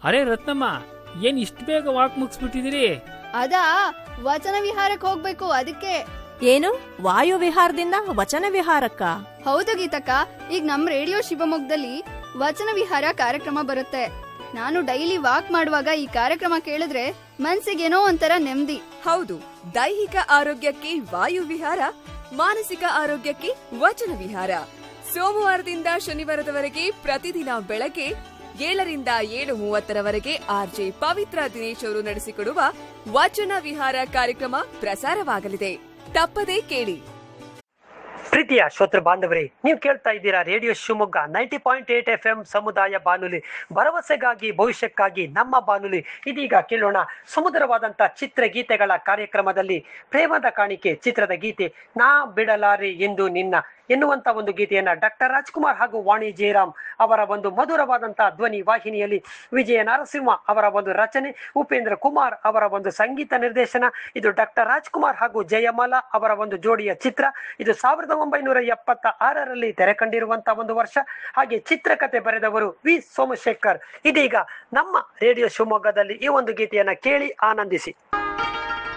ಅರೆ ರತ್ನಮ್ಮ ಏನ್ ಇಷ್ಟು ಬೇಗ ವಾಕ್ ಮುಗಿಸ್ಬಿಟ್ಟಿದಿರಿ ಅದಾ ವಚನ ವಿಹಾರಕ್ಕೆ ಹೋಗ್ಬೇಕು ಅದಕ್ಕೆ ಏನು ವಾಯು ವಿಹಾರದಿಂದ ವಚನ ವಿಹಾರಕ್ಕ ಹೌದು ಗೀತಕ್ಕ ಈಗ ನಮ್ ರೇಡಿಯೋ ಶಿವಮೊಗ್ಗದಲ್ಲಿ ವಚನ ವಿಹಾರ ಕಾರ್ಯಕ್ರಮ ಬರುತ್ತೆ ನಾನು ಡೈಲಿ ವಾಕ್ ಮಾಡುವಾಗ ಈ ಕಾರ್ಯಕ್ರಮ ಕೇಳಿದ್ರೆ ಮನ್ಸಿಗೇನೋ ಒಂಥರ ನೆಮ್ಮದಿ ಹೌದು ದೈಹಿಕ ಆರೋಗ್ಯಕ್ಕೆ ವಾಯು ವಿಹಾರ ಮಾನಸಿಕ ಆರೋಗ್ಯಕ್ಕೆ ವಚನ ವಿಹಾರ ಸೋಮವಾರದಿಂದ ಶನಿವಾರದವರೆಗೆ ಪ್ರತಿದಿನ ಬೆಳಗ್ಗೆ ಏಳರಿಂದ ಏಳು ಮೂವತ್ತರವರೆಗೆ ಆರ್ಜೆ ಪವಿತ್ರ ದಿನೇಶ್ ಅವರು ನಡೆಸಿಕೊಡುವ ವಚನ ವಿಹಾರ ಕಾರ್ಯಕ್ರಮ ಪ್ರಸಾರವಾಗಲಿದೆ ತಪ್ಪದೇ ಕೇಳಿ ಪ್ರೀತಿಯ ಶ್ರೋತೃ ಬಾಂಧವರೇ ನೀವು ಕೇಳ್ತಾ ಇದ್ದೀರಾ radio Shivamogga ninety point eight F M ಸಮುದಾಯ ಬಾನುಲಿ ಭರವಸೆಗಾಗಿ ಭವಿಷ್ಯಕ್ಕಾಗಿ ನಮ್ಮ ಬಾನುಲಿ ಇದೀಗ ಕೇಳೋಣ ಸುಮಧುರವಾದಂಥ ಚಿತ್ರಗೀತೆಗಳ ಕಾರ್ಯಕ್ರಮದಲ್ಲಿ ಪ್ರೇಮದ ಕಾಣಿಕೆ ಚಿತ್ರದ ಗೀತೆ ನಾ ಬಿಡಲಾರೆ ಎಂದು ನಿನ್ನ ಎನ್ನುವಂತ ಒಂದು ಗೀತೆಯನ್ನ ಡಾಕ್ಟರ್ ರಾಜ್ಕುಮಾರ್ ಹಾಗೂ ವಾಣಿ ಜಯರಾಮ್ ಅವರ ಒಂದು ಮಧುರವಾದಂತಹ ಧ್ವನಿ ವಾಹಿನಿಯಲ್ಲಿ ವಿಜಯ ನರಸಿಂಹ ಅವರ ಒಂದು ರಚನೆ ಉಪೇಂದ್ರ ಕುಮಾರ್ ಅವರ ಒಂದು ಸಂಗೀತ ನಿರ್ದೇಶನ ಇದು ಡಾಕ್ಟರ್ ರಾಜ್ಕುಮಾರ್ ಹಾಗೂ ಜಯಮಾಲಾ ಅವರ ಒಂದು ಜೋಡಿಯ ಚಿತ್ರ ಇದು ಸಾವಿರದ ಒಂಬೈನೂರ ಎಪ್ಪತ್ತ ಆರರಲ್ಲಿ ತೆರೆ ಕಂಡಿರುವಂತಹ ಒಂದು ವರ್ಷ ಹಾಗೆ ಚಿತ್ರಕಥೆ ಬರೆದವರು ವಿ ಸೋಮಶೇಖರ್ ಇದೀಗ ನಮ್ಮ ರೇಡಿಯೋ ಶಿವಮೊಗ್ಗದಲ್ಲಿ ಈ ಒಂದು ಗೀತೆಯನ್ನ ಕೇಳಿ ಆನಂದಿಸಿ